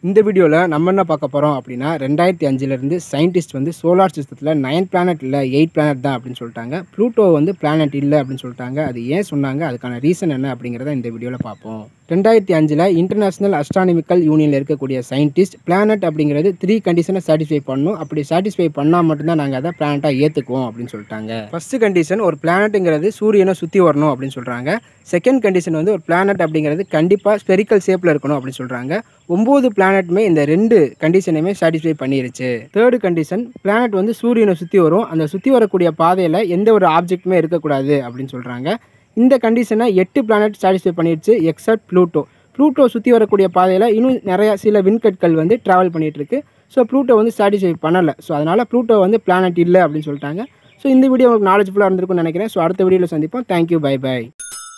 இந்த வீடியோவில் நம்ம என்ன பார்க்க போகிறோம் அப்படின்னா ரெண்டாயிரத்தி அஞ்சுலேருந்து சயின்டிஸ்ட் வந்து சோலார் சிஸ்டத்தில் நைன் பிளானட் இல்லை எயிட் பிளானட் தான் அப்படின்னு சொல்லிட்டாங்க ப்ளூட்டோ வந்து பிளானட் இல்லை அப்படின்னு சொல்லிட்டாங்க அது ஏன் சொன்னாங்க அதுக்கான ரீசன் என்ன அப்படிங்கிறத இந்த வீடியோவில் பார்ப்போம் ரெண்டாயிரத்தி அஞ்சில் இன்டர்நேஷனல் அஸ்ட்ரானமிக்கல் யூனியனில் இருக்கக்கூடிய சயின்டிஸ்ட் பிளானட் அப்படிங்கிறது த்ரீ கண்டிஷனை சாட்டிஸ்ஃபை பண்ணணும் அப்படி சாட்டிஸ்ஃபை பண்ணால் மட்டும்தான் நாங்கள் அதை பிளானட்டாக ஏற்றுக்குவோம் அப்படின்னு சொல்லிட்டாங்க ஃபர்ஸ்ட் கண்டிஷன் ஒரு பிளானட்டுங்கிறது சூரியனை சுற்றி வரணும் அப்படின்னு சொல்கிறாங்க செகண்ட் கண்டிஷன் வந்து ஒரு பிளானட் அப்படிங்கிறது கண்டிப்பாக ஸ்பெரிக்கல் ஷேப்பில் இருக்கணும் அப்படின்னு சொல்கிறாங்க ஒம்பது பிளானட்டுமே இந்த ரெண்டு கண்டிஷனையுமே சாட்டிஸ்ஃபை பண்ணிருச்சு தேர்டு கண்டிஷன் பிளானட் வந்து சூரியனை சுற்றி வரும் அந்த சுற்றி வரக்கூடிய பாதையில் எந்த ஒரு ஆப்ஜெக்ட்டுமே இருக்கக்கூடாது அப்படின்னு சொல்கிறாங்க இந்த கண்டிஷனை எட்டு பிளானட் சாட்டிஸ்ஃபை பண்ணிடுச்சு எக்ஸப்ட் ப்ளூட்டோ ப்ளூட்டோ சுற்றி வரக்கூடிய பாதையில் இன்னும் நிறையா சில விண்கற்கள் வந்து ட்ராவல் பண்ணிகிட்டு இருக்கு ஸோ ப்ளூட்டோ வந்து சாட்டிஸ்ஃபை பண்ணலை ஸோ அதனால் ப்ளூட்டோ வந்து பிளானட் இல்லை அப்படின்னு சொல்லிட்டாங்க ஸோ இந்த வீடியோ உங்களுக்கு நாலேஜ்ஃபுல்லாக இருந்திருக்கும்னு நினைக்கிறேன் ஸோ அடுத்த வீடியோவில் சந்திப்போம் தேங்க்யூ பை பை